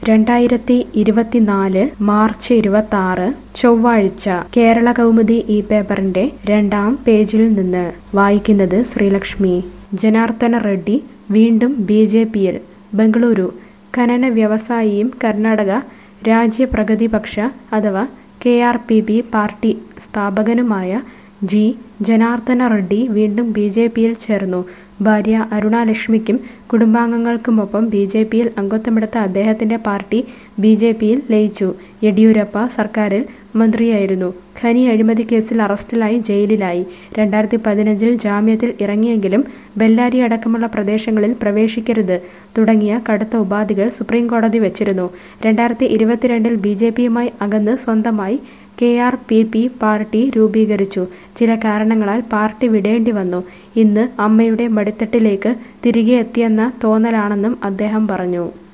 രണ്ടായിരത്തി ഇരുപത്തിനാല് മാർച്ച് ഇരുപത്തി ആറ് ചൊവ്വാഴ്ച കേരള കൗമുദി ഈ പേപ്പറിന്റെ രണ്ടാം പേജിൽ നിന്ന് വായിക്കുന്നത് ശ്രീലക്ഷ്മി ജനാർദ്ദന റെഡ്ഡി വീണ്ടും ബി ജെ പിയിൽ ബംഗളൂരു ഖനന വ്യവസായിയും കർണാടക രാജ്യ പ്രഗതിപക്ഷ അഥവാ K R P P party സ്ഥാപകനുമായ ജി ജനാർദ്ദന റെഡ്ഡി വീണ്ടും ബി ജെ പിയിൽ ചേർന്നു ഭാര്യ അരുണാലക്ഷ്മിക്കും കുടുംബാംഗങ്ങൾക്കുമൊപ്പം ബി ജെ പിയിൽ അംഗത്വമെടുത്ത അദ്ദേഹത്തിന്റെ പാർട്ടി ബി ജെ പിയിൽ ലയിച്ചു യെഡിയൂരപ്പ സർക്കാരിൽ മന്ത്രിയായിരുന്നു ഖനി അഴിമതി കേസിൽ അറസ്റ്റിലായി ജയിലിലായി രണ്ടായിരത്തി പതിനഞ്ചിൽ ജാമ്യത്തിൽ ഇറങ്ങിയെങ്കിലും ബെല്ലാരി അടക്കമുള്ള പ്രദേശങ്ങളിൽ പ്രവേശിക്കരുത് തുടങ്ങിയ കടുത്ത ഉപാധികൾ സുപ്രീം കോടതി വെച്ചിരുന്നു രണ്ടായിരത്തി ഇരുപത്തിരണ്ടിൽ ബി ജെ പിയുമായി അകന്ന് സ്വന്തമായി K R P P party രൂപീകരിച്ചു ചില കാരണങ്ങളാൽ പാർട്ടി വിടേണ്ടി വന്നു ഇന്ന് അമ്മയുടെ മടിത്തട്ടിലേക്ക് തിരികെ എത്തിയെന്ന തോന്നലാണെന്നും അദ്ദേഹം പറഞ്ഞു